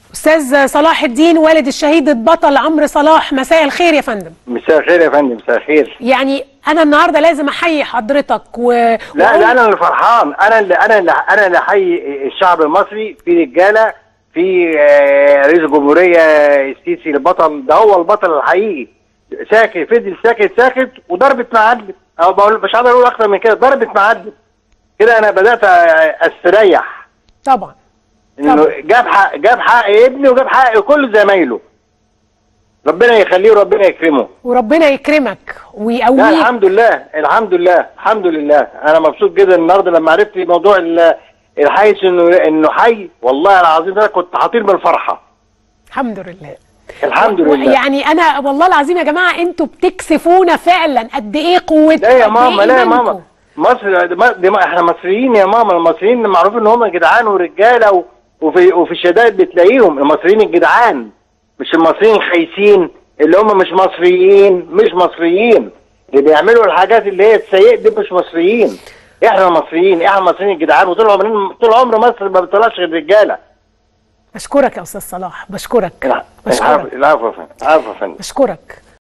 استاذ صلاح الدين والد الشهيد البطل عمرو صلاح مساء الخير يا فندم مساء الخير يا فندم مساء الخير يعني انا النهارده لازم احيي حضرتك و... لا وأقول- لا انا اللي فرحان انا اللي انا اللي انا اللي احيي الشعب المصري في رجاله في آه، رئيس الجمهوريه السيسي البطل ده هو البطل الحقيقي ساكت فضل ساكت ساكت وضربة معلم او بقول مش هقدر اقول اكتر من كده ضربة معلم كده انا بدات استريح طبعا انه طبعا. جاب حق جاب حق ابني وجاب حق كل زمايله ربنا يخليه وربنا يكرمه وربنا يكرمك لا ويقويك الحمد لله الحمد لله الحمد لله انا مبسوط جدا النهارده لما عرفت موضوع ال- الحيث انه انه حي والله العظيم ده كنت هطير من الفرحه الحمد لله الحمد و- لله يعني انا والله العظيم يا جماعه انتوا بتكسفونا فعلا قد ايه قوتكم لا يا قد ماما إيه لا يا إيمانكم. ماما مصر دي ما- دي ما- احنا مصريين يا ماما المصريين معروف ان هم جدعان ورجاله و- وفي وفي الشدائد بتلاقيهم المصريين الجدعان مش المصريين الخايسين اللي هم مش مصريين مش مصريين اللي بيعملوا الحاجات اللي هي السيئة دي مش مصريين احنا المصريين احنا المصريين الجدعان وطول عمرنا طول عمر مصر ما بتطلعش غير رجاله بشكرك يا استاذ صلاح بشكرك العفو بشكرك العفو يا فندم العفو يا فندم بشكرك